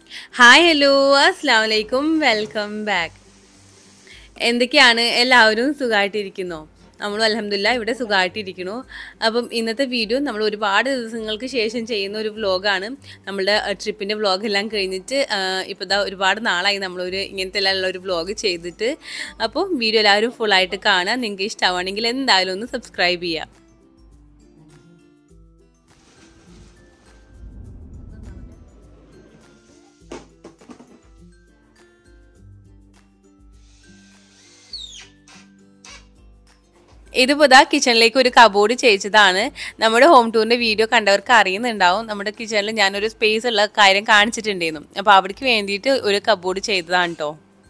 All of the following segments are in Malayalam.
ഹായ് ഹലോ അസ്സാം വലൈക്കും വെൽക്കം ബാക്ക് എന്തൊക്കെയാണ് എല്ലാവരും സുഖമായിട്ടിരിക്കുന്നോ നമ്മളും അലഹമില്ല ഇവിടെ സുഖമായിട്ടിരിക്കണു അപ്പം ഇന്നത്തെ വീഡിയോ നമ്മൾ ഒരുപാട് ദിവസങ്ങൾക്ക് ശേഷം ചെയ്യുന്ന ഒരു വ്ലോഗാണ് നമ്മളുടെ ട്രിപ്പിൻ്റെ വ്ലോഗെല്ലാം കഴിഞ്ഞിട്ട് ഇപ്പോൾ ഇതാ ഒരുപാട് നാളായി നമ്മളൊരു ഇങ്ങനത്തെ എല്ലാം ഉള്ള ഒരു വ്ലോഗ് ചെയ്തിട്ട് അപ്പോൾ വീഡിയോ എല്ലാവരും ഫുള്ളായിട്ട് കാണാം നിങ്ങൾക്ക് ഇഷ്ടമാണെങ്കിൽ എന്തായാലും ഒന്ന് സബ്സ്ക്രൈബ് ചെയ്യാം ഇതിപ്പോൾ ഇതാ കിച്ചണിലേക്ക് ഒരു കബോർഡ് ചെയ്യിച്ചതാണ് നമ്മുടെ ഹോം ടൂറിൻ്റെ വീഡിയോ കണ്ടവർക്ക് അറിയുന്നുണ്ടാവും നമ്മുടെ കിച്ചണിൽ ഞാനൊരു സ്പേസ് ഉള്ള കാര്യം കാണിച്ചിട്ടുണ്ടായിരുന്നു അപ്പോൾ അവിടേക്ക് വേണ്ടിയിട്ട് ഒരു കബോർഡ് ചെയ്തതാണ് കേട്ടോ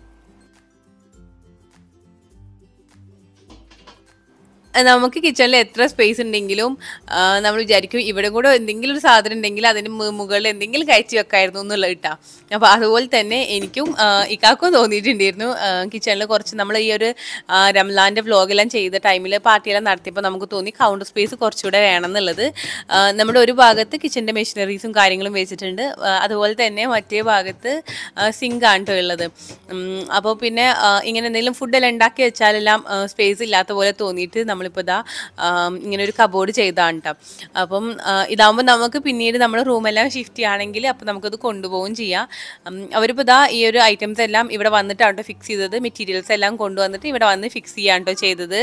നമുക്ക് കിച്ചണിൽ എത്ര സ്പേസ് ഉണ്ടെങ്കിലും നമ്മൾ വിചാരിക്കും ഇവിടെ കൂടെ എന്തെങ്കിലും ഒരു സാധനം ഉണ്ടെങ്കിൽ അതിന് മുകളിൽ എന്തെങ്കിലും കഴിച്ച് വെക്കായിരുന്നു എന്നുള്ളത് കിട്ടാ അപ്പോൾ അതുപോലെ തന്നെ എനിക്കും ഇക്കാക്കും തോന്നിയിട്ടുണ്ടായിരുന്നു കിച്ചണിൽ കുറച്ച് നമ്മൾ ഈ ഒരു രംലാൻ്റെ വ്ലോഗെല്ലാം ചെയ്ത ടൈമിൽ പാർട്ടിയെല്ലാം നടത്തിയപ്പോൾ നമുക്ക് തോന്നി കൗണ്ടർ സ്പേസ് കുറച്ചുകൂടെ വേണം എന്നുള്ളത് നമ്മുടെ ഒരു ഭാഗത്ത് കിച്ചൻ്റെ മെഷീനറീസും കാര്യങ്ങളും വെച്ചിട്ടുണ്ട് അതുപോലെ തന്നെ മറ്റേ ഭാഗത്ത് സിങ്ക് ആണ് കേട്ടോ ഉള്ളത് അപ്പോൾ പിന്നെ ഇങ്ങനെ എന്തെങ്കിലും ഫുഡെല്ലാം ഉണ്ടാക്കി വെച്ചാലെല്ലാം സ്പേസ് ഇല്ലാത്ത പോലെ തോന്നിയിട്ട് നമ്മൾ നമ്മളിപ്പോൾ ഇതാ ഇങ്ങനെ ഒരു കബോർഡ് ചെയ്താണ് കേട്ടോ അപ്പം ഇതാകുമ്പോൾ നമുക്ക് പിന്നീട് നമ്മൾ റൂമെല്ലാം ഷിഫ്റ്റ് ചെയ്യുകയാണെങ്കിൽ അപ്പോൾ നമുക്കത് കൊണ്ടുപോകും ചെയ്യാം അവരിപ്പോൾ ഇതാ ഈ ഒരു ഐറ്റംസ് എല്ലാം ഇവിടെ വന്നിട്ടാണ് കേട്ടോ ഫിക്സ് ചെയ്തത് മെറ്റീരിയൽസ് എല്ലാം കൊണ്ടുവന്നിട്ട് ഇവിടെ വന്ന് ഫിക്സ് ചെയ്യാൻ കേട്ടോ ചെയ്തത്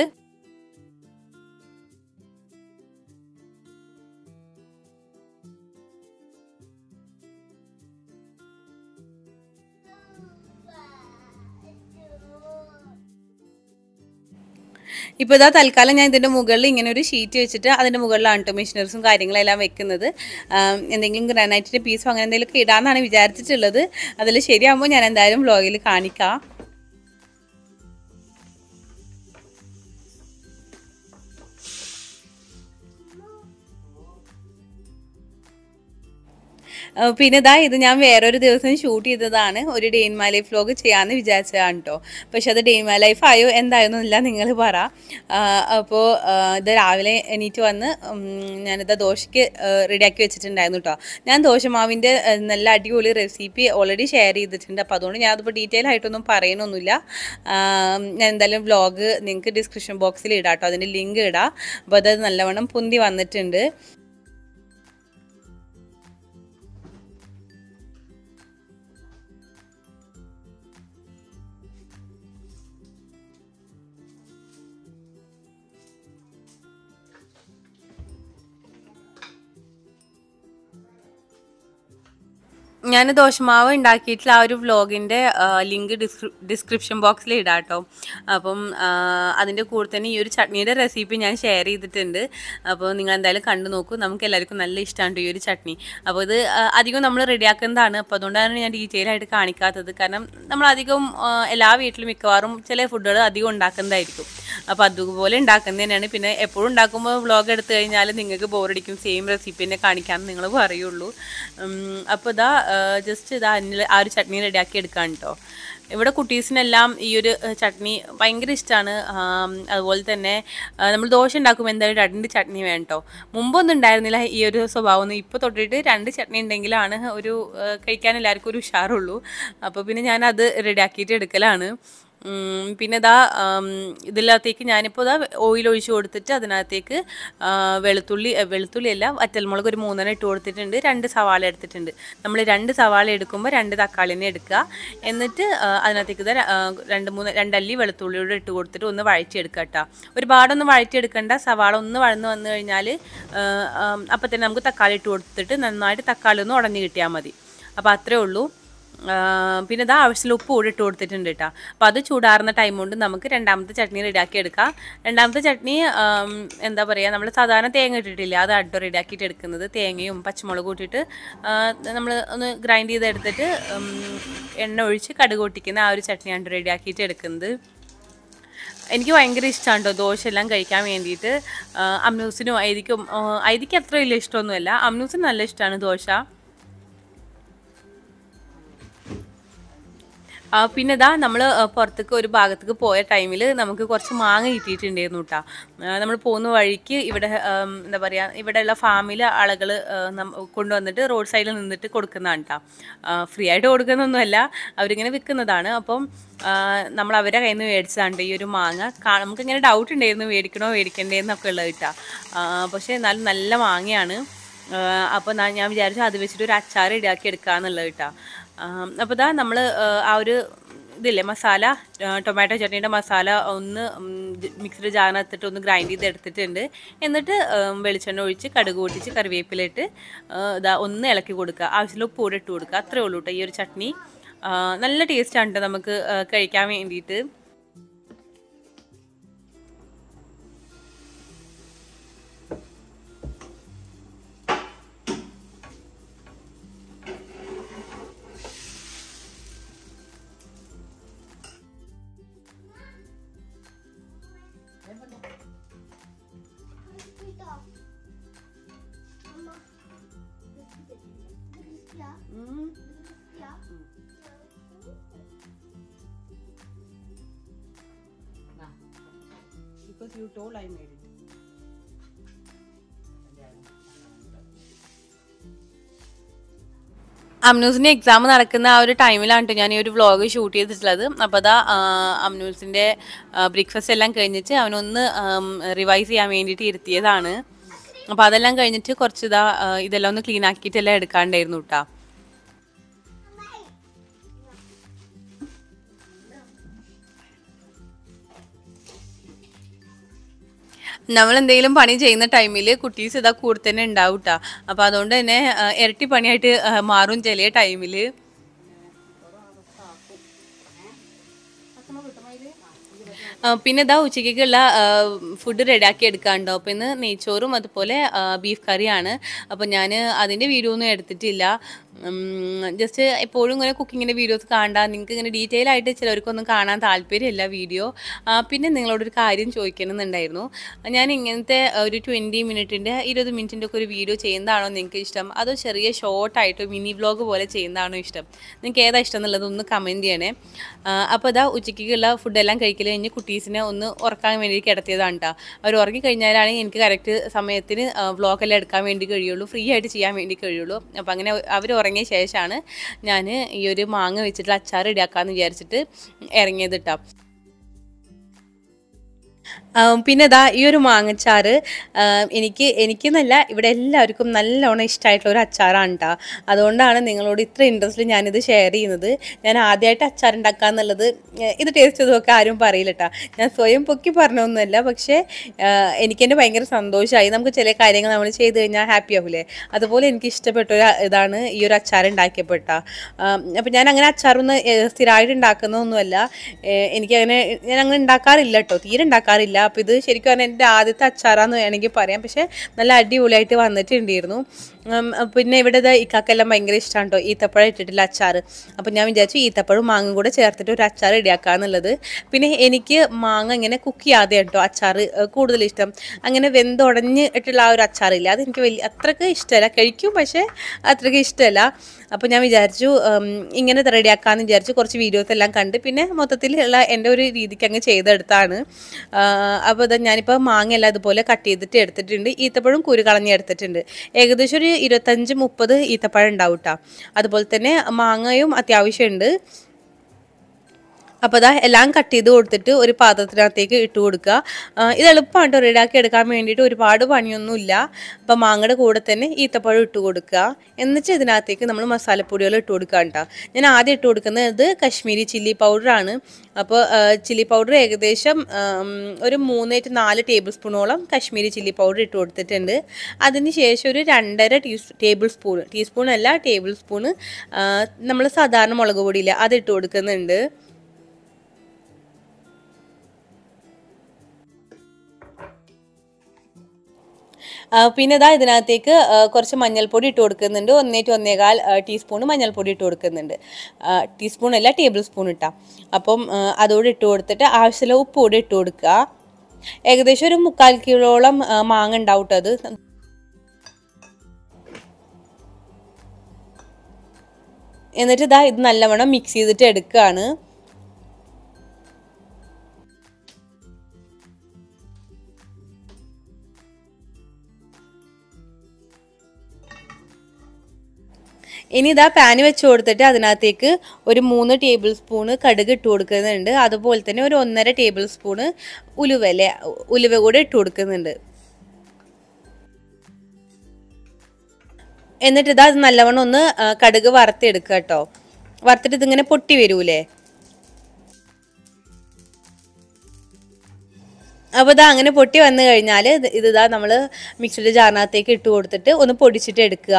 ഇപ്പോൾ ഇതാ തൽക്കാലം ഞാൻ ഇതിൻ്റെ മുകളിൽ ഇങ്ങനെ ഒരു ഷീറ്റ് വെച്ചിട്ട് അതിൻ്റെ മുകളിലാണ് കേട്ടോ മെഷീനറീസും കാര്യങ്ങളെല്ലാം വെക്കുന്നത് എന്തെങ്കിലും ഗ്രാനൈറ്റിൻ്റെ പീസോ അങ്ങനെ എന്തെങ്കിലുമൊക്കെ ഇടാമെന്നാണ് വിചാരിച്ചിട്ടുള്ളത് അതിൽ ശരിയാകുമ്പോൾ ഞാൻ എന്തായാലും വ്ലോഗിൽ കാണിക്കാം പിന്നെ ഇതാ ഇത് ഞാൻ വേറൊരു ദിവസം ഷൂട്ട് ചെയ്തതാണ് ഒരു day in my life vlog ചെയ്യാമെന്ന് വിചാരിച്ചതാണ് കേട്ടോ പക്ഷെ അത് ഡേ ഇൻ മൈ ലൈഫ് ആയോ എന്തായെന്നില്ല നിങ്ങൾ പറ അപ്പോൾ ഇത് രാവിലെ എണീറ്റ് വന്ന് ഞാനിത് ദോശയ്ക്ക് റെഡിയാക്കി വെച്ചിട്ടുണ്ടായിരുന്നു കേട്ടോ ഞാൻ ദോശമാവിൻ്റെ നല്ല അടിപൊളി റെസിപ്പി ഓൾറെഡി ഷെയർ ചെയ്തിട്ടുണ്ട് അപ്പോൾ അതുകൊണ്ട് ഞാൻ അതിപ്പോൾ ഡീറ്റെയിൽ ആയിട്ടൊന്നും പറയണമൊന്നുമില്ല ഞാൻ എന്തായാലും വ്ലോഗ് നിങ്ങൾക്ക് ഡിസ്ക്രിപ്ഷൻ ബോക്സിൽ ഇടാം കേട്ടോ അതിൻ്റെ ലിങ്ക് ഇടാം അപ്പോൾ അത് നല്ലവണ്ണം പൊന്തി വന്നിട്ടുണ്ട് ഞാൻ ദോശമാവ് ഉണ്ടാക്കിയിട്ടുള്ള ആ ഒരു വ്ലോഗിൻ്റെ ലിങ്ക് ഡിസ്ക്രിപ്ഷൻ ബോക്സിൽ ഇടാം കേട്ടോ അപ്പം അതിൻ്റെ കൂടെ തന്നെ ഈ ഒരു ചട്നിയുടെ റെസിപ്പി ഞാൻ ഷെയർ ചെയ്തിട്ടുണ്ട് അപ്പോൾ നിങ്ങൾ എന്തായാലും കണ്ടു നോക്കൂ നമുക്ക് എല്ലാവർക്കും നല്ല ഇഷ്ടമാണ് ഈ ഒരു ചട്നി അപ്പോൾ ഇത് അധികം നമ്മൾ റെഡിയാക്കുന്നതാണ് അപ്പോൾ അതുകൊണ്ടാണ് ഞാൻ ഡീറ്റെയിൽ ആയിട്ട് കാണിക്കാത്തത് കാരണം നമ്മൾ അധികം എല്ലാ വീട്ടിലും മിക്കവാറും ചില ഫുഡുകൾ അധികം ഉണ്ടാക്കുന്നതായിരിക്കും അപ്പോൾ അതുപോലെ ഉണ്ടാക്കുന്നത് തന്നെയാണ് പിന്നെ എപ്പോഴും ഉണ്ടാക്കുമ്പോൾ വ്ലോഗ് എടുത്തു കഴിഞ്ഞാൽ നിങ്ങൾക്ക് ബോറടിക്കും സെയിം റെസിപ്പി തന്നെ കാണിക്കാമെന്ന് നിങ്ങൾ പറയുള്ളൂ അപ്പോൾ ഇതാ ജസ്റ്റ് ഇതാ ആ ഒരു ചട്നി റെഡിയാക്കി എടുക്കാൻ കേട്ടോ ഇവിടെ കുട്ടീസിനെല്ലാം ഈ ഒരു ചട്നി ഭയങ്കര ഇഷ്ടമാണ് അതുപോലെ തന്നെ നമ്മൾ ദോശ ഉണ്ടാക്കുമ്പോൾ എന്തായാലും രണ്ട് ചട്നി വേണം കേട്ടോ മുമ്പൊന്നും ഉണ്ടായിരുന്നില്ല ഈ ഒരു സ്വഭാവം ഒന്നും ഇപ്പോൾ തൊട്ടിട്ട് രണ്ട് ചട്നി ഉണ്ടെങ്കിലാണ് ഒരു കഴിക്കാൻ എല്ലാവർക്കും ഒരു ഉഷാറുള്ളൂ അപ്പോൾ പിന്നെ ഞാൻ അത് റെഡിയാക്കിയിട്ട് എടുക്കലാണ് പിന്നെ ഇതാ ഇതിനകത്തേക്ക് ഞാനിപ്പോൾ ഇതാ ഓയിൽ ഒഴിച്ച് കൊടുത്തിട്ട് അതിനകത്തേക്ക് വെളുത്തുള്ളി വെളുത്തുള്ളി അല്ല വറ്റൽമുളക് ഒരു മൂന്നെണ്ണം ഇട്ട് കൊടുത്തിട്ടുണ്ട് രണ്ട് സവാള എടുത്തിട്ടുണ്ട് നമ്മൾ രണ്ട് സവാള എടുക്കുമ്പോൾ രണ്ട് തക്കാളിനെ എടുക്കുക എന്നിട്ട് അതിനകത്തേക്ക് ഇതാ രണ്ട് മൂന്ന് രണ്ടല്ലി വെളുത്തുള്ളിയോട് ഇട്ട് കൊടുത്തിട്ട് ഒന്ന് വഴറ്റിയെടുക്കുക കേട്ടോ ഒരുപാടൊന്നും വഴറ്റിയെടുക്കണ്ട സവാള ഒന്ന് വഴന്ന് വന്നു കഴിഞ്ഞാൽ അപ്പം തന്നെ നമുക്ക് തക്കാളി ഇട്ട് കൊടുത്തിട്ട് നന്നായിട്ട് തക്കാളി ഒന്ന് ഉടഞ്ഞു കിട്ടിയാൽ മതി അപ്പോൾ അത്രേ ഉള്ളൂ പിന്നെ ഇതാ ആവശ്യത്തിൽ ഉപ്പ് കൂടി ഇട്ട് കൊടുത്തിട്ടുണ്ട് കേട്ടോ അപ്പോൾ അത് ചൂടാറുന്ന ടൈം കൊണ്ട് നമുക്ക് രണ്ടാമത്തെ ചട്നി റെഡിയാക്കി എടുക്കാം രണ്ടാമത്തെ ചട്നി എന്താ പറയുക നമ്മൾ സാധാരണ തേങ്ങ ഇട്ടിട്ടില്ല അത് അഡ്ഡോ റെഡിയാക്കിയിട്ട് എടുക്കുന്നത് തേങ്ങയും പച്ചമുളകും ഇട്ടിട്ട് നമ്മൾ ഒന്ന് ഗ്രൈൻഡ് ചെയ്തെടുത്തിട്ട് എണ്ണ ഒഴിച്ച് കടുക് പൊട്ടിക്കുന്ന ആ ഒരു ചട്നിയാണ് റെഡിയാക്കിയിട്ട് എടുക്കുന്നത് എനിക്ക് ഭയങ്കര ഇഷ്ടമാണ് കേട്ടോ ദോശ എല്ലാം കഴിക്കാൻ വേണ്ടിയിട്ട് അമ്നൂസിനും ഐതിക്കും ഐതിക്ക് അത്ര വലിയ ഇഷ്ടമൊന്നുമല്ല അമ്നൂസിന് നല്ല ഇഷ്ടമാണ് ദോശ ആ, പിന്നെ ഇതാ നമ്മൾ പുറത്തേക്ക് ഒരു ഭാഗത്തേക്ക് പോയ ടൈമിൽ നമുക്ക് കുറച്ച് മാങ്ങ കിട്ടിയിട്ടുണ്ടായിരുന്നു കേട്ടോ നമ്മൾ പോകുന്ന വഴിക്ക് ഇവിടെ ആം, എന്താ പറയുക ഇവിടെയുള്ള ഫാമിലെ ആളുകൾ കൊണ്ടുവന്നിട്ട് റോഡ് സൈഡിൽ നിന്നിട്ട് കൊടുക്കുന്നതാണ് കേട്ടോ ഫ്രീ ആയിട്ട് കൊടുക്കുന്നൊന്നുമല്ല അവരിങ്ങനെ വിൽക്കുന്നതാണ് അപ്പം ആ, നമ്മൾ അവരെ കയ്യിൽ നിന്ന് മേടിച്ചതാണ് ഈ ഒരു മാങ്ങ കാ നമുക്കിങ്ങനെ ഡൗട്ട് ഉണ്ടായിരുന്നു മേടിക്കണോ മേടിക്കണ്ടേന്നൊക്കെ ഉള്ളത് കേട്ടോ പക്ഷേ എന്നാലും നല്ല മാങ്ങയാണ് അപ്പോൾ ഞാൻ വിചാരിച്ചു അത് വെച്ചിട്ട് ഒരു അച്ചാർ ഇടാക്കി എടുക്കാന്നുള്ളത് കേട്ടോ അപ്പോൾ ഇതാ നമ്മൾ ആ ഒരു ഇതില്ലേ മസാല ആ, ടൊമാറ്റോ ചട്നിയുടെ മസാല ഒന്ന് മിക്സിഡ് ജാറിനകത്തിട്ട് ഒന്ന് ഗ്രൈൻഡ് ചെയ്ത് എടുത്തിട്ടുണ്ട് എന്നിട്ട് ഉം, വെളിച്ചെണ്ണ ഒഴിച്ച് കടുക് പൊട്ടിച്ച് കറിവേപ്പിലിട്ട് ആ, ഇതാ ഒന്ന് ഇളക്കി കൊടുക്കുക ആവശ്യമുള്ള ഉപ്പ് കൂടെ ഇട്ട് കൊടുക്കുക അത്രേ ഉള്ളൂ കേട്ടോ ഈ ഒരു ചട്നി ആ, നല്ല ടേസ്റ്റാണ് കേട്ടോ നമുക്ക് ആ, കഴിക്കാൻ വേണ്ടിയിട്ട് Because you told I made it. അമ്നൂസിന്റെ എക്സാം നടക്കുന്ന ആ ഒരു ടൈമിലാണ് ട്ടോ ഞാൻ ഈ ഒരു വ്ളോഗ് ഷൂട്ട് ചെയ്തിട്ടുള്ളത് അപ്പോൾ അതാ ആ, അമ്നൂസിന്റെ ബ്രേക്ക്ഫാസ്റ്റ് എല്ലാം കഴിഞ്ഞിട്ട് അവനൊന്ന് റിവൈസ് ചെയ്യാൻ വേണ്ടിയിട്ട് ഇരുത്തിയതാണ് അപ്പോൾ അതെല്ലാം കഴിഞ്ഞിട്ട് കുറച്ച് ഇതാ ആ, ഇതെല്ലാം ഒന്ന് ക്ലീൻ ആക്കിയിട്ടെല്ലാം എടുക്കാണ്ടായിരുന്നു കേട്ടോ നമ്മൾ എന്തെങ്കിലും പണി ചെയ്യുന്ന ടൈമിൽ കുട്ടീസ് ഇതാ കൂടെ തന്നെ ഉണ്ടാവും ട്ടാ അപ്പോൾ അതുകൊണ്ട് തന്നെ ആ, ഇരട്ടി പണിയായിട്ട് ആ, മാറും ചില ടൈമിൽ പിന്നെ ഇതാ ഉച്ചയ്ക്കുള്ള ഫുഡ് റെഡിയാക്കി എടുക്കാണ്ടോ അപ്പോൾ ഇന്ന് നെയ്ച്ചോറും അതുപോലെ ബീഫ് കറിയാണ് അപ്പോൾ ഞാൻ അതിൻ്റെ വീഡിയോ ഒന്നും എടുത്തിട്ടില്ല ജസ്റ്റ് എപ്പോഴും ഇങ്ങനെ കുക്കിങ്ങിൻ്റെ വീഡിയോസ് കാണണ്ട നിങ്ങൾക്ക് ഇങ്ങനെ ഡീറ്റെയിൽ ആയിട്ട് ചിലർക്കൊന്നും കാണാൻ താല്പര്യമില്ല വീഡിയോ പിന്നെ നിങ്ങളോടൊരു കാര്യം ചോദിക്കണമെന്നുണ്ടായിരുന്നു ഞാൻ ഇങ്ങനത്തെ ഒരു ട്വൻറ്റി മിനിറ്റിൻ്റെ ഇരുപത് മിനിറ്റിൻ്റെ ഒക്കെ ഒരു വീഡിയോ ചെയ്യുന്നതാണോ നിങ്ങൾക്ക് ഇഷ്ടം അതോ ചെറിയ ഷോർട്ടായിട്ടോ മിനി വ്ലോഗ് പോലെ ചെയ്യുന്നതാണോ ഇഷ്ടം നിങ്ങൾക്ക് ഏതാ ഇഷ്ടം എന്നുള്ളത് ഒന്ന് കമൻറ്റ് ചെയ്യണേ അപ്പോൾ ഇതാ ഉച്ചയ്ക്കുള്ള ഫുഡെല്ലാം കഴിക്കൽ കഴിഞ്ഞ് കുട്ടീസിനെ ഒന്ന് ഉറക്കാൻ വേണ്ടി കിടത്തിയതാണ് കേട്ടോ അവർ ഉറങ്ങി കഴിഞ്ഞാലാണ് എനിക്ക് കറക്റ്റ് സമയത്തിന് വ്ളോഗെല്ലാം എടുക്കാൻ വേണ്ടി കഴിയുള്ളൂ ഫ്രീ ആയിട്ട് ചെയ്യാൻ വേണ്ടി കഴിയുള്ളൂ അപ്പോൾ അങ്ങനെ അവർ ഉറങ്ങിയ ശേഷമാണ് ഞാൻ ഈ ഒരു മാങ്ങ വെച്ചിട്ട് അച്ചാർ ഇടാക്കാന്ന് വിചാരിച്ചിട്ട് ഇറങ്ങിയത് കേട്ടോ ആം, പിന്നെ ഇതാ ഈ ഒരു മാങ്ങച്ചാറ് ആം, എനിക്ക് എനിക്കെന്നല്ല ഇവിടെ എല്ലാവർക്കും നല്ലോണം ഇഷ്ടമായിട്ടുള്ള ഒരു അച്ചാറാണ് കേട്ടോ അതുകൊണ്ടാണ് നിങ്ങളോട് ഇത്ര ഇൻട്രസ്റ്റിൽ ഞാനിത് ഷെയർ ചെയ്യുന്നത് ഞാൻ ആദ്യമായിട്ട് അച്ചാർ ഉണ്ടാക്കുക എന്നുള്ളത് ഏഹ്, ഇത് ടേസ്റ്റ് ചെയ്തൊക്കെ ആരും പറയില്ല കേട്ടോ ഞാൻ സ്വയം പൊക്കി പറഞ്ഞൊന്നുമല്ല പക്ഷേ ആഹ്, എനിക്കെന്നെ ഭയങ്കര സന്തോഷമായി നമുക്ക് ചില കാര്യങ്ങൾ നമ്മൾ ചെയ്ത് കഴിഞ്ഞാൽ ഹാപ്പി ആവില്ലേ അതുപോലെ എനിക്ക് ഇഷ്ടപ്പെട്ട ഒരു ഇതാണ് ഈ ഒരു അച്ചാർ ഉണ്ടാക്കിയപ്പെട്ട അപ്പം ഞാൻ അങ്ങനെ അച്ചാറൊന്നും ഏഹ്, സ്ഥിരമായിട്ട് ഉണ്ടാക്കുന്നതൊന്നുമല്ല ഏഹ്, എനിക്കങ്ങനെ ഞാൻ അങ്ങനെ ഉണ്ടാക്കാറില്ല കേട്ടോ തീരെ ഉണ്ടാക്കാറില്ല അപ്പോൾ ഇത് ശരിക്കും പറഞ്ഞാൽ എൻ്റെ ആദ്യത്തെ അച്ചാറാന്ന് വേണമെങ്കിൽ പറയാം പക്ഷേ നല്ല അടിപൊളിയായിട്ട് വന്നിട്ടുണ്ടായിരുന്നു ഉം, പിന്നെ ഇവിടെ ഇതാ ഇക്കാക്കെല്ലാം ഭയങ്കര ഇഷ്ടമാണ് കേട്ടോ ഈത്തപ്പഴം ഇട്ടിട്ടുള്ള അച്ചാർ അപ്പോൾ ഞാൻ വിചാരിച്ചു ഈത്തപ്പഴം മാങ്ങ കൂടെ ചേർത്തിട്ട് ഒരു അച്ചാർ ഇടിയാക്കാന്നുള്ളത് പിന്നെ എനിക്ക് മാങ്ങ ഇങ്ങനെ കുക്ക് ചെയ്യാതെ കേട്ടോ അച്ചാർ കൂടുതൽ ഇഷ്ടം അങ്ങനെ വെന്തുടഞ്ഞ് ഇട്ടുള്ള ആ ഒരു അച്ചാറില്ല അത് എനിക്ക് വലിയ അത്രയ്ക്ക് ഇഷ്ടമല്ല കഴിക്കും പക്ഷേ അത്രയ്ക്ക് ഇഷ്ടമല്ല അപ്പോൾ ഞാൻ വിചാരിച്ചു ഉം, ഇങ്ങനെ റെഡിയാക്കാമെന്ന് വിചാരിച്ചു കുറച്ച് വീഡിയോസ് എല്ലാം കണ്ട് പിന്നെ മൊത്തത്തിൽ ഉള്ള എൻ്റെ ഒരു രീതിക്ക് അങ്ങ് ചെയ്തെടുത്താണ് അപ്പോൾ ഇത് ഞാനിപ്പോൾ മാങ്ങ എല്ലാം ഇതുപോലെ കട്ട് ചെയ്തിട്ട് എടുത്തിട്ടുണ്ട് ഈത്തപ്പഴം കുരു കളഞ്ഞ് എടുത്തിട്ടുണ്ട് ഏകദേശം ഒരു ഇരുപത്തഞ്ച് മുപ്പത് ഈത്തപ്പഴം ഉണ്ടാവും കേട്ടോ അതുപോലെ തന്നെ മാങ്ങയും അത്യാവശ്യമുണ്ട് അപ്പോൾ അതാ എല്ലാം കട്ട് ചെയ്ത് കൊടുത്തിട്ട് ഒരു പാത്രത്തിനകത്തേക്ക് ഇട്ട് കൊടുക്കുക ആ, ഇത് എളുപ്പമാണ് കേട്ടോ റെഡിയാക്കി എടുക്കാൻ വേണ്ടിയിട്ട് ഒരുപാട് പണിയൊന്നുമില്ല അപ്പോൾ മാങ്ങയുടെ കൂടെ തന്നെ ഈത്തപ്പഴം ഇട്ട് കൊടുക്കുക എന്നിട്ട് ഇതിനകത്തേക്ക് നമ്മൾ മസാലപ്പൊടികൾ ഇട്ട് കൊടുക്കുക കേട്ടോ ഞാൻ ആദ്യം ഇട്ട് കൊടുക്കുന്നത് കശ്മീരി ചില്ലി പൗഡറാണ് അപ്പോൾ ചില്ലി പൗഡർ ഏകദേശം ഉം, ഒരു മൂന്ന് ടു നാല് ടേബിൾ സ്പൂണോളം കശ്മീരി ചില്ലി പൗഡർ ഇട്ട് കൊടുത്തിട്ടുണ്ട് അതിന് ശേഷം ഒരു രണ്ടര ടീ ടേബിൾ സ്പൂൺ ടീസ്പൂൺ അല്ല ടേബിൾ സ്പൂണ് നമ്മൾ സാധാരണ മുളക് പൊടിയില്ല അത് ഇട്ട് കൊടുക്കുന്നുണ്ട് ആ, പിന്നെ ഇതാ ഇതിനകത്തേക്ക് ആ, കുറച്ച് മഞ്ഞൾപ്പൊടി ഇട്ട് കൊടുക്കുന്നുണ്ട് ഒന്നേ ടു ഒന്നേകാൽ ടീസ്പൂൺ മഞ്ഞൾപ്പൊടി ഇട്ട് കൊടുക്കുന്നുണ്ട് ടീസ്പൂൺ അല്ല ടേബിൾ സ്പൂൺ ഇട്ടാ അപ്പം ആ, അതോടെ ഇട്ട് കൊടുത്തിട്ട് ആവശ്യമുള്ള ഉപ്പ് കൂടെ ഇട്ട് കൊടുക്കുക ഏകദേശം ഒരു മുക്കാൽ കിലോളം ആ, മാങ്ങ ഉണ്ടാവും ട്ടോ അത് എന്നിട്ട് ഇതാ ഇത് നല്ലവണ്ണം മിക്സ് ചെയ്തിട്ട് എടുക്കുകയാണ് ഇനി ഇതാ പാന് വെച്ച് കൊടുത്തിട്ട് അതിനകത്തേക്ക് ഒരു മൂന്ന് ടേബിൾ സ്പൂണ് കടുക് ഇട്ട് കൊടുക്കുന്നുണ്ട് അതുപോലെ തന്നെ ഒരു ഒന്നര ടേബിൾ സ്പൂണ് ഉലുവല്ലേ ഉലുവ കൂടെ ഇട്ട് കൊടുക്കുന്നുണ്ട് എന്നിട്ട് ഇതാ അത് നല്ലവണ്ണം ഒന്ന് ആ, കടുക് വറുത്തെടുക്കുക കേട്ടോ വറുത്തിട്ട് ഇതിങ്ങനെ പൊട്ടി വരൂലേ അപ്പോൾ ഇതാ അങ്ങനെ പൊട്ടി വന്നു കഴിഞ്ഞാൽ ഇത് ഇതാ നമ്മൾ മിക്സിയുടെ ജാറിനകത്തേക്ക് ഇട്ട് കൊടുത്തിട്ട് ഒന്ന് പൊടിച്ചിട്ട് എടുക്കുക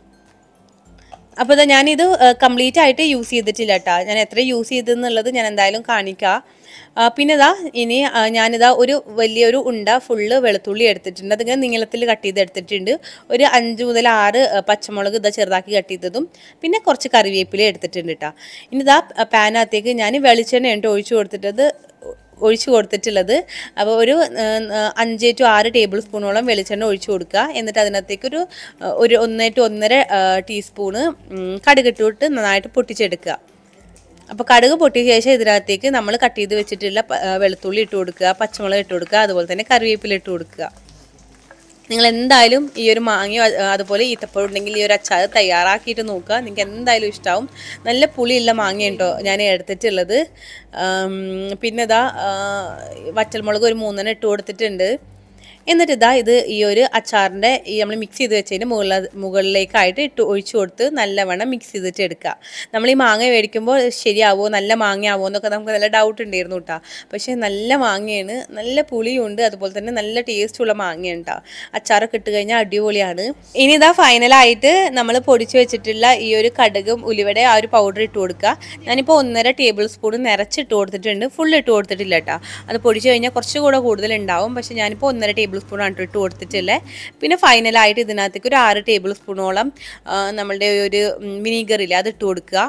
അപ്പോൾ ഇതാ ഞാനിത് കംപ്ലീറ്റ് ആയിട്ട് യൂസ് ചെയ്തിട്ടില്ല കേട്ടോ ഞാൻ എത്ര യൂസ് ചെയ്തെന്നുള്ളത് ഞാൻ എന്തായാലും കാണിക്കാം ആ, പിന്നെ ഇതാ ഇനി ആ, ഞാനിതാ ഒരു വലിയൊരു ഉണ്ട ഫുള്ള് വെളുത്തുള്ളി എടുത്തിട്ടുണ്ട് അതിങ്ങനെ നീളത്തിൽ കട്ട് ചെയ്ത് എടുത്തിട്ടുണ്ട് ഒരു അഞ്ച് മുതൽ ആറ് ആ, പച്ചമുളക് ഇതാ ചെറുതാക്കി കട്ട് ചെയ്തതും പിന്നെ കുറച്ച് കറിവേപ്പില എടുത്തിട്ടുണ്ട് കേട്ടോ ഇനി ഇതാ പാനകത്തേക്ക് ഞാൻ വെളിച്ചെണ്ണ ഉണ്ട് ഒഴിച്ചു കൊടുത്തിട്ടത് ഒഴിച്ചു കൊടുത്തിട്ടുള്ളത് അപ്പോൾ ഒരു ആ, ആ, അഞ്ച് ടു ആറ് ടേബിൾ സ്പൂണോളം വെളിച്ചെണ്ണ ഒഴിച്ചു കൊടുക്കുക എന്നിട്ട് അതിനകത്തേക്ക് ഒരു ആ, ഒരു ഒന്ന് ടു ഒന്നര ആ, ടീസ്പൂണ് ഉം, കടുക് ഇട്ടുകൊണ്ട് നന്നായിട്ട് പൊട്ടിച്ചെടുക്കുക അപ്പോൾ കടുക് പൊട്ടിയ ശേഷം ഇതിനകത്തേക്ക് നമ്മൾ കട്ട് ചെയ്ത് വെച്ചിട്ടുള്ള പ- ആ, വെളുത്തുള്ളി ഇട്ട് കൊടുക്കുക പച്ചമുളക് ഇട്ട് കൊടുക്കുക അതുപോലെ തന്നെ കറിവേപ്പില ഇട്ട് കൊടുക്കുക നിങ്ങൾ എന്തായാലും ഈ ഒരു മാങ്ങയോ അ- അതുപോലെ ഈത്തപ്പഴം ഉണ്ടെങ്കിൽ ഈ ഒരു അച്ചാർ തയ്യാറാക്കിയിട്ട് നോക്കുക നിങ്ങൾക്ക് എന്തായാലും ഇഷ്ടമാവും നല്ല പുളിയുള്ള മാങ്ങയുണ്ടോ ഞാൻ എടുത്തിട്ടുള്ളത് ആം, പിന്നെ ഇതാ ആ, വറ്റൽമുളക് ഒരു മൂന്നെണ്ണം ഇട്ട് കൊടുത്തിട്ടുണ്ട് എന്നിട്ട് ഇതാ ഇത് ഈ ഒരു അച്ചാറിൻ്റെ ഈ നമ്മൾ മിക്സ് ചെയ്ത് വെച്ചതിൻ്റെ മുകളിൽ മുകളിലേക്കായിട്ട് ഇട്ട് ഒഴിച്ചു കൊടുത്ത് നല്ലവണ്ണം മിക്സ് ചെയ്തിട്ട് എടുക്കുക നമ്മൾ ഈ മാങ്ങ മേടിക്കുമ്പോൾ ശരിയാവോ നല്ല മാങ്ങയാവോ എന്നൊക്കെ നമുക്ക് നല്ല ഡൗട്ട് ഉണ്ടായിരുന്നു കേട്ടോ പക്ഷേ നല്ല മാങ്ങയാണ് നല്ല പുളിയുണ്ട് അതുപോലെ തന്നെ നല്ല ടേസ്റ്റുള്ള മാങ്ങയാണ് കേട്ടോ അച്ചാറൊക്കെ ഇട്ട് കഴിഞ്ഞാൽ അടിപൊളിയാണ് ഇനി ഇതാ ഫൈനലായിട്ട് നമ്മൾ പൊടിച്ച് വെച്ചിട്ടുള്ള ഈ ഒരു കടുകും ഉലുവയുടെ ആ ഒരു പൗഡർ ഇട്ട് കൊടുക്കുക ഞാനിപ്പോൾ ഒന്നര ടേബിൾ സ്പൂൺ നിറച്ചിട്ട് കൊടുത്തിട്ടുണ്ട് ഫുൾ ഇട്ട് കൊടുത്തിട്ടില്ല കേട്ടോ അത് പൊടിച്ച് കഴിഞ്ഞാൽ കുറച്ചുകൂടെ കൂടുതൽ ഉണ്ടാവും പക്ഷേ ഞാനിപ്പോൾ ഒന്നര ടേബിൾ സ്പൂൺ ആണ് ഇട്ട് കൊടുത്തിട്ടില്ലേ പിന്നെ ഫൈനലായിട്ട് ഇതിനകത്തേക്ക് ഒരു ആറ് ടേബിൾ സ്പൂണോളം ആ, നമ്മളുടെ ഒരു വിനീഗർ ഇല്ലേ അത് ഇട്ട് കൊടുക്കുക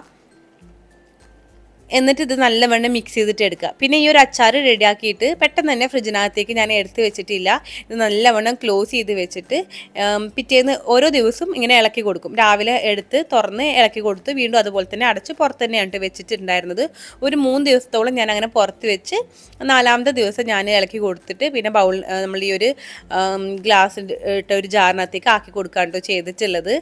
എന്നിട്ട് ഇത് നല്ലവണ്ണം മിക്സ് ചെയ്തിട്ട് എടുക്കുക പിന്നെ ഈ ഒരു അച്ചാർ റെഡിയാക്കിയിട്ട് പെട്ടെന്ന് തന്നെ ഫ്രിഡ്ജിനകത്തേക്ക് ഞാൻ എടുത്ത് വെച്ചിട്ടില്ല ഇത് നല്ലവണ്ണം ക്ലോസ് ചെയ്ത് വെച്ചിട്ട് ഉം, പിറ്റേന്ന് ഓരോ ദിവസവും ഇങ്ങനെ ഇളക്കി കൊടുക്കും രാവിലെ എടുത്ത് തുറന്ന് ഇളക്കി കൊടുത്ത് വീണ്ടും അതുപോലെ തന്നെ അടച്ച് പുറത്ത് തന്നെയാണ് ട്ടോ വെച്ചിട്ടുണ്ടായിരുന്നത് ഒരു മൂന്ന് ദിവസത്തോളം ഞാൻ അങ്ങനെ പുറത്ത് വെച്ച് നാലാമത്തെ ദിവസം ഞാൻ ഇളക്കി കൊടുത്തിട്ട് പിന്നെ ബൗൾ നമ്മൾ ഈ ഒരു ഗ്ലാസ് ഇട്ട ഒരു ജാറിനകത്തേക്ക് ആക്കി കൊടുക്കാണ് ട്ടോ ചെയ്തിട്ടുള്ളത്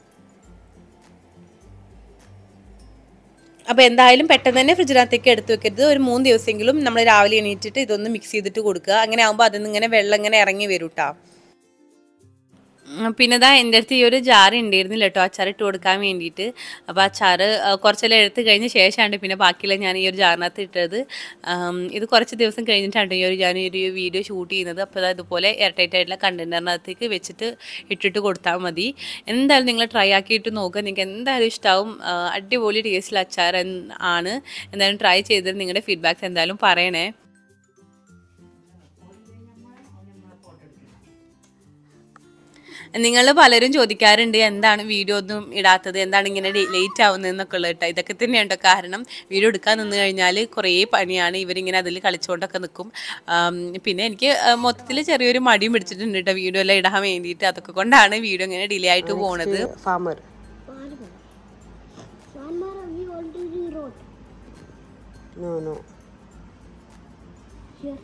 അപ്പോൾ എന്തായാലും പെട്ടെന്ന് തന്നെ ഫ്രിഡ്ജിനകത്തേക്ക് എടുത്ത് വെക്കരുത് ഒരു മൂന്ന് ദിവസമെങ്കിലും നമ്മൾ രാവിലെ എണീറ്റിട്ട് ഇതൊന്ന് മിക്സ് ചെയ്തിട്ട് കൊടുക്കുക അങ്ങനെ ആകുമ്പോൾ അതിൽ നിന്ന് ഇങ്ങനെ വെള്ളം ഇങ്ങനെ ഇറങ്ങി വരും കേട്ടോ പിന്നെ ഇതാ എൻ്റെ അടുത്ത് ഈ ഒരു ജാർ ഉണ്ടായിരുന്നില്ല കേട്ടോ അച്ചാർ ഇട്ട് കൊടുക്കാൻ വേണ്ടിയിട്ട് അപ്പോൾ അച്ചാർ കുറച്ചെല്ലാം എടുത്ത് കഴിഞ്ഞ ശേഷമാണ് പിന്നെ ബാക്കിയുള്ള ഞാൻ ഈ ഒരു ജാറിനകത്ത് ഇട്ടത് ആം, ഇത് കുറച്ച് ദിവസം കഴിഞ്ഞിട്ടാണ് ഈ ഒരു ഞാൻ ഈ ഒരു വീഡിയോ ഷൂട്ട് ചെയ്യുന്നത് അപ്പോൾ അത് ഇതുപോലെ എയർടൈറ്റ് ആയിട്ടുള്ള കണ്ടെയ്നറിനകത്തേക്ക് വെച്ചിട്ട് ഇട്ടിട്ട് കൊടുത്താൽ മതി എന്തായാലും നിങ്ങൾ ട്രൈ ആക്കിയിട്ട് നോക്കുക നിങ്ങൾക്ക് എന്തായാലും ഇഷ്ടമാവും ആ, അടിപൊളി ടേസ്റ്റിൽ അച്ചാർ എന്ന് ആണ് എന്തായാലും ട്രൈ ചെയ്തിട്ട് നിങ്ങളുടെ ഫീഡ്ബാക്ക്സ് എന്തായാലും പറയണേ നിങ്ങൾ പലരും ചോദിക്കാറുണ്ട് എന്താണ് വീഡിയോ ഒന്നും ഇടാത്തത് എന്താണ് ഇങ്ങനെ ലേറ്റ് ആവുന്നത് എന്നൊക്കെ ഉള്ളത് കേട്ടോ ഇതൊക്കെ തന്നെയുണ്ടോ കാരണം വീഡിയോ എടുക്കാൻ നിന്ന് കഴിഞ്ഞാൽ കുറേ പണിയാണ് ഇവരിങ്ങനെ അതിൽ കളിച്ചുകൊണ്ടൊക്കെ നിൽക്കും ആം, പിന്നെ എനിക്ക് മൊത്തത്തിൽ ചെറിയൊരു മടിയും പിടിച്ചിട്ടുണ്ട് കേട്ടോ വീഡിയോ എല്ലാം ഇടാൻ വേണ്ടിയിട്ട് അതൊക്കെ കൊണ്ടാണ് വീഡിയോ ഇങ്ങനെ ഡിലേ ആയിട്ട് പോണത് farmer. Farmer, we already wrote No, no. here.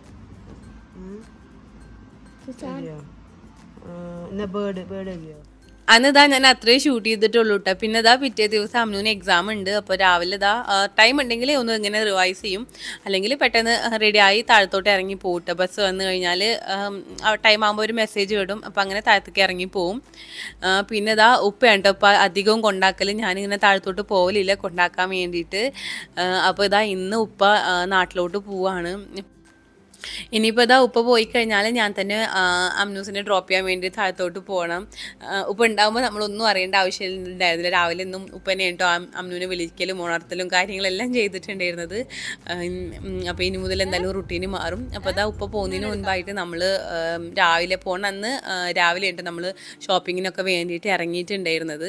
This are Yeah. Uh, in the bird, bird area. അന്ന് ഇതാ ഞാൻ അത്രയും ഷൂട്ട് ചെയ്തിട്ടുള്ളൂ കേട്ടോ പിന്നെ ഇതാ പിറ്റേ ദിവസം അമ്നൂന് എക്സാം ഉണ്ട് അപ്പോൾ രാവിലെ ഇതാ ടൈം ഉണ്ടെങ്കിൽ ഒന്ന് ഇങ്ങനെ റിവൈസ് ചെയ്യും അല്ലെങ്കിൽ പെട്ടെന്ന് റെഡിയായി താഴത്തോട്ട് ഇറങ്ങി പോട്ടെ ബസ് വന്നു കഴിഞ്ഞാൽ ടൈം ആകുമ്പോൾ ഒരു മെസ്സേജ് വിടും അപ്പോൾ അങ്ങനെ താഴത്തേക്ക് ഇറങ്ങി പോവും ആ, പിന്നെ ഇതാ ഉപ്പയാണ് കേട്ടോ ഇപ്പോൾ അധികവും കൊണ്ടാക്കൽ ഞാനിങ്ങനെ താഴത്തോട്ട് പോകലില്ല കൊണ്ടാക്കാൻ വേണ്ടിയിട്ട് അപ്പോൾ ഇതാ ഇന്ന് ഉപ്പ ആ, നാട്ടിലോട്ട് പോവാണ് ഇനിയിപ്പോൾ ഇതാ ഉപ്പ പോയി കഴിഞ്ഞാൽ ഞാൻ തന്നെ ആ, അമ്നൂസിനെ ഡ്രോപ്പ് ചെയ്യാൻ വേണ്ടി താഴത്തോട്ട് പോകണം ആ, ഉപ്പ ഉണ്ടാകുമ്പോൾ നമ്മളൊന്നും അറിയേണ്ട ആവശ്യമുണ്ടായിരുന്നില്ല രാവിലെ ഒന്നും ഉപ്പനെ കേട്ടോ അമ്നുവിനെ വിളിക്കലും ഉണർത്തലും കാര്യങ്ങളെല്ലാം ചെയ്തിട്ടുണ്ടായിരുന്നത് അപ്പോൾ ഇനി മുതൽ എന്തായാലും റുട്ടീന് മാറും അപ്പോൾ അതാ ഉപ്പ പോകുന്നതിന് മുൻപായിട്ട് നമ്മൾ രാവിലെ പോകണം അന്ന് ആ, രാവിലെ ഉണ്ട് നമ്മൾ ഷോപ്പിങ്ങിനൊക്കെ വേണ്ടിയിട്ട് ഇറങ്ങിയിട്ടുണ്ടായിരുന്നത്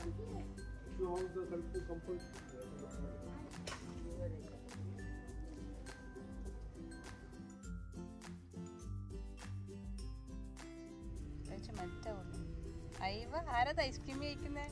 അയ്യവ ആരത് ഐസ്ക്രീം കഴിക്കുന്നേ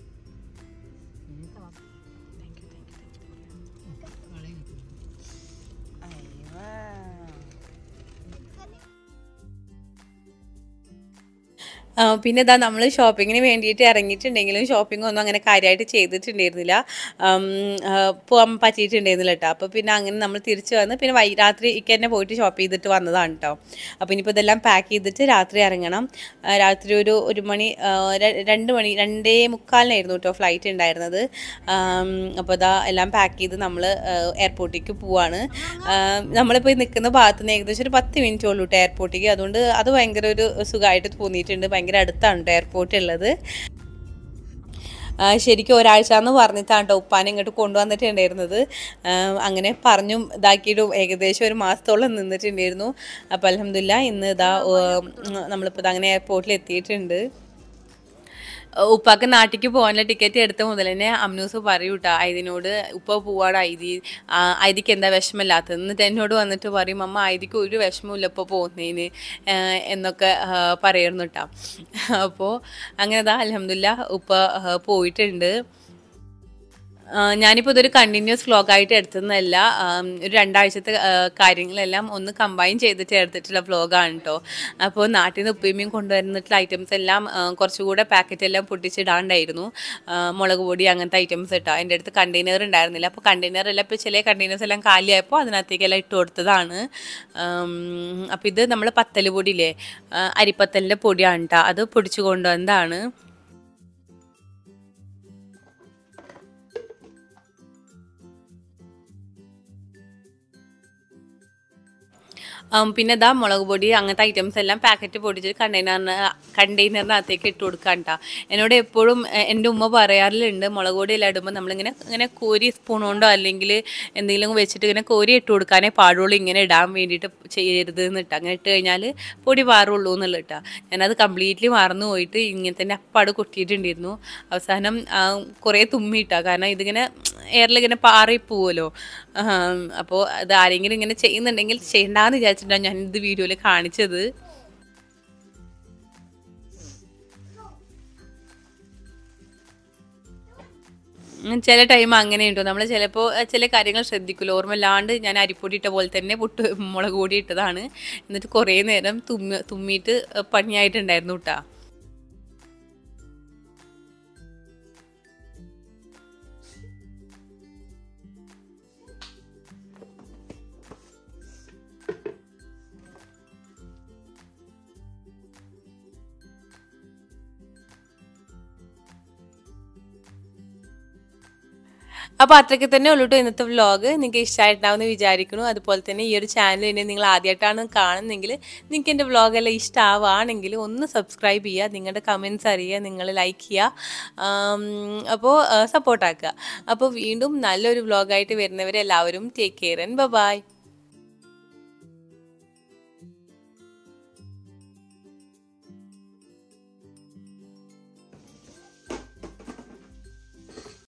ആ, പിന്നെ ഇതാ നമ്മൾ ഷോപ്പിങ്ങിന് വേണ്ടിയിട്ട് ഇറങ്ങിയിട്ടുണ്ടെങ്കിലും ഷോപ്പിംഗ് ഒന്നും അങ്ങനെ കാര്യമായിട്ട് ചെയ്തിട്ടുണ്ടായിരുന്നില്ല ഉം, ആ, പോകാൻ പറ്റിയിട്ടുണ്ടായിരുന്നില്ല കേട്ടോ അപ്പോൾ പിന്നെ അങ്ങനെ നമ്മൾ തിരിച്ച് വന്ന് പിന്നെ വൈ രാത്രി ഇക്ക തന്നെ പോയിട്ട് ഷോപ്പ് ചെയ്തിട്ട് വന്നതാണ് കേട്ടോ അപ്പോൾ ഇനിയിപ്പോൾ ഇതെല്ലാം പാക്ക് ചെയ്തിട്ട് രാത്രി ഇറങ്ങണം ആ, രാത്രി ഒരു ഒരു മണി ആ, ര- രണ്ട് മണി രണ്ടേ മുക്കാലിനായിരുന്നു കേട്ടോ ഫ്ലൈറ്റ് ഉണ്ടായിരുന്നത് ആം, അപ്പോൾ ഇതാ എല്ലാം പാക്ക് ചെയ്ത് നമ്മൾ എയർപോർട്ടിലേക്ക് പോവാണ് നമ്മളിപ്പോൾ നിൽക്കുന്ന ഭാഗത്ത് നിന്ന് ഏകദേശം ഒരു പത്ത് മിനിറ്റ് ഉള്ളൂ കേട്ടോ എയർപോർട്ടിലേക്ക് അതുകൊണ്ട് അത് ഭയങ്കര ഒരു സുഖമായിട്ട് തോന്നിയിട്ടുണ്ട് ഭയങ്കര അടുത്താണ് കേട്ടോ എയർപോർട്ട് ഉള്ളത് ആ, ശരിക്കും ഒരാഴ്ച എന്ന് പറഞ്ഞിട്ടാണ് കേട്ടോ ഉപ്പാനെ ഇങ്ങോട്ട് കൊണ്ടുവന്നിട്ടുണ്ടായിരുന്നത് ആ, അങ്ങനെ പറഞ്ഞും ഇതാക്കിയിട്ടും ഏകദേശം ഒരു മാസത്തോളം നിന്നിട്ടുണ്ടായിരുന്നു അപ്പോൾ അലഹമില്ല ഇന്ന് ഇതാ നമ്മളിപ്പോൾ ഇതാ അങ്ങനെ എയർപോർട്ടിൽ എത്തിയിട്ടുണ്ട് ഉപ്പാക്ക് നാട്ടിലേക്ക് പോകാനുള്ള ടിക്കറ്റ് എടുത്ത മുതൽ തന്നെ അമ്നൂസ് പറയൂ കേട്ടോ ഐദിനോട് ഉപ്പ പോവാണ് ഐതി ആ, ഐതിക്ക് എന്താ വിഷമമില്ലാത്തത് എന്നിട്ട് എന്നോട് വന്നിട്ട് പറയും അമ്മ ഐതിക്ക് ഒരു വിഷമമില്ല ഇപ്പോൾ പോകുന്നതിന് ആ, എന്നൊക്കെ ആ, പറയുന്നു കേട്ടോ അപ്പോൾ അങ്ങനെ ഇതാ അലഹമില്ല ഉപ്പ ആ, പോയിട്ടുണ്ട് ആ, ഞാനിപ്പോൾ ഇതൊരു കണ്ടിന്യൂസ് വ്ലോഗായിട്ട് എടുത്തതല്ല ആം, ഒരു രണ്ടാഴ്ചത്തെ ആ, കാര്യങ്ങളെല്ലാം ഒന്ന് കമ്പൈൻ ചെയ്തിട്ട് എടുത്തിട്ടുള്ള വ്ലോഗാണ് കേട്ടോ അപ്പോൾ നാട്ടിൽ നിന്ന് ഉപ്പിയമ്മയും കൊണ്ടുവരുന്നിട്ടുള്ള ഐറ്റംസ് എല്ലാം ആ, കുറച്ചുകൂടെ പാക്കറ്റ് എല്ലാം പൊട്ടിച്ചിടാണ്ടായിരുന്നു ആ, മുളക് പൊടി അങ്ങനത്തെ ഐറ്റംസ് ഇട്ടോ എൻ്റെ അടുത്ത് കണ്ടെയ്നർ ഉണ്ടായിരുന്നില്ല അപ്പോൾ കണ്ടെയ്നർ എല്ലാം ഇപ്പോൾ ചില കണ്ടെയ്നേഴ്സ് എല്ലാം കാലിയായപ്പോൾ അതിനകത്തേക്കെല്ലാം ഇട്ട് കൊടുത്തതാണ് അപ്പോൾ ഇത് നമ്മൾ പത്തൽ പൊടിയില്ലേ ആ, അരിപ്പത്തലിൻ്റെ പൊടിയാണ് കേട്ടോ അത് പൊടിച്ചു കൊണ്ടുവന്നതാണ് ഉം, പിന്നെ ഇതാ മുളക് പൊടി അങ്ങനത്തെ ഐറ്റംസ് എല്ലാം പാക്കറ്റ് പൊടിച്ച് കണ്ടെയ്നറിന് കണ്ടെയ്നറിനകത്തേക്ക് ഇട്ട് കൊടുക്കാൻ ട്ടാ എന്നോട് എപ്പോഴും എ, എൻ്റെ ഉമ്മ പറയാറിലുണ്ട് മുളക് പൊടി എല്ലാം ഇടുമ്പോൾ നമ്മളിങ്ങനെ ഇങ്ങനെ കോരി സ്പൂൺ കൊണ്ടോ അല്ലെങ്കിൽ എന്തെങ്കിലും വെച്ചിട്ട് ഇങ്ങനെ കോരി ഇട്ട് കൊടുക്കാനേ പാടുള്ളൂ ഇങ്ങനെ ഇടാൻ വേണ്ടിയിട്ട് ചെയ്യരുത് എന്നിട്ട് അങ്ങനെ ഇട്ട് കഴിഞ്ഞാൽ പൊടി മാറുള്ളൂ എന്നുള്ള ഇട്ടാ ഞാനത് കംപ്ലീറ്റ്ലി മറന്നു പോയിട്ട് ഇങ്ങനെ തന്നെ അപ്പാട് കൊട്ടിയിട്ടുണ്ടായിരുന്നു അവസാനം ആ, കുറേ തുമ്മിയിട്ടാ കാരണം ഇതിങ്ങനെ എയറിൽ ഇങ്ങനെ പാറി പോവുമല്ലോ അപ്പോൾ അത് ആരെങ്കിലും ഇങ്ങനെ ചെയ്യുന്നുണ്ടെങ്കിൽ ചെയ്യണ്ടെന്ന് വിചാരിച്ചിട്ടാണ് ഞാൻ ഇത് വീഡിയോയിൽ കാണിച്ചത് ഉം, ചില ടൈം അങ്ങനെ ഉണ്ടോ നമ്മൾ ചിലപ്പോൾ ചില കാര്യങ്ങൾ ശ്രദ്ധിക്കില്ല ഓർമ്മയില്ലാണ്ട് ഞാൻ അരിപ്പൊടി ഇട്ട പോലെ തന്നെ പൊട്ട് മുളക് പൊടി ഇട്ടതാണ് എന്നിട്ട് കുറേ നേരം തുമ്മി തുമ്മിയിട്ട് പണിയായിട്ടുണ്ടായിരുന്നു കേട്ടോ അപ്പോൾ അത്രയ്ക്ക് തന്നെ ഉള്ളൂ കേട്ടോ ഇന്നത്തെ വ്ലോഗ് നിങ്ങൾക്ക് ഇഷ്ടമായിട്ടുണ്ടാവുമെന്ന് വിചാരിക്കുന്നു അതുപോലെ തന്നെ ഈ ഒരു ചാനൽ തന്നെ നിങ്ങൾ ആദ്യമായിട്ടാണ് കാണുന്നതെങ്കിൽ നിങ്ങൾക്ക് എൻ്റെ വ്ലോഗെല്ലാം ഇഷ്ടമാവുകയാണെങ്കിൽ ഒന്ന് സബ്സ്ക്രൈബ് ചെയ്യുക നിങ്ങളുടെ കമൻസ് അറിയുക നിങ്ങൾ ലൈക്ക് ചെയ്യുക ആം, അപ്പോൾ സപ്പോർട്ടാക്കുക അപ്പോൾ വീണ്ടും നല്ലൊരു വ്ലോഗായിട്ട് വരുന്നവരെല്ലാവരും ടേക്ക് കെയർ ആൻഡ് ബൈ